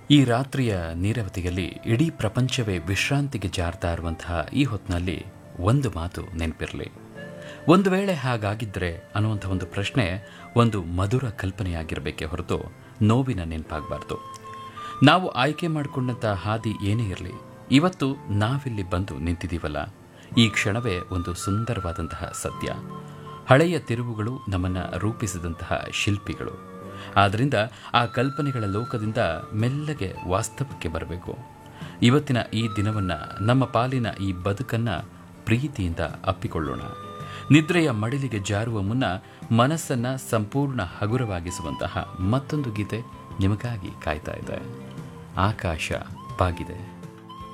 ಈ ರಾತ್ರಿಯ ನೀರವತಿಯಲ್ಲಿ ಇಡೀ ಪ್ರಪಂಚವೇ ವಿಶ್ರಾಂತಿಗೆ ಜಾರ್ತಾ ಇರುವಂತಹ ಈ ಹೊತ್ತಿನಲ್ಲಿ ಒಂದು ಮಾತು ನೆನಪಿರಲಿ ಒಂದು ವೇಳೆ ಹಾಗಾಗಿದ್ದರೆ ಅನ್ನುವಂಥ ಒಂದು ಪ್ರಶ್ನೆ ಒಂದು ಮಧುರ ಕಲ್ಪನೆಯಾಗಿರಬೇಕೇ ಹೊರತು ನೋವಿನ ನೆನಪಾಗಬಾರ್ದು ನಾವು ಆಯ್ಕೆ ಮಾಡಿಕೊಂಡಂಥ ಹಾದಿ ಏನೇ ಇರಲಿ ಇವತ್ತು ನಾವಿಲ್ಲಿ ಬಂದು ನಿಂತಿದ್ದೀವಲ್ಲ ಈ ಕ್ಷಣವೇ ಒಂದು ಸುಂದರವಾದಂತಹ ಸತ್ಯ ಹಳೆಯ ತಿರುವುಗಳು ನಮ್ಮನ್ನು ರೂಪಿಸಿದಂತಹ ಶಿಲ್ಪಿಗಳು ಆದ್ದರಿಂದ ಆ ಕಲ್ಪನೆಗಳ ಲೋಕದಿಂದ ಮೆಲ್ಲಗೆ ವಾಸ್ತವಕ್ಕೆ ಬರಬೇಕು ಇವತ್ತಿನ ಈ ದಿನವನ್ನು ನಮ್ಮ ಪಾಲಿನ ಈ ಬದುಕನ್ನು ಪ್ರೀತಿಯಿಂದ ಅಪ್ಪಿಕೊಳ್ಳೋಣ ನಿದ್ರೆಯ ಮಡಿಲಿಗೆ ಜಾರುವ ಮುನ್ನ ಮನಸ್ಸನ್ನು ಸಂಪೂರ್ಣ ಹಗುರವಾಗಿಸುವಂತಹ ಮತ್ತೊಂದು ಗೀತೆ ನಿಮಗಾಗಿ ಕಾಯ್ತಾ ಇದೆ ಆಕಾಶ ಬಾಗಿದೆ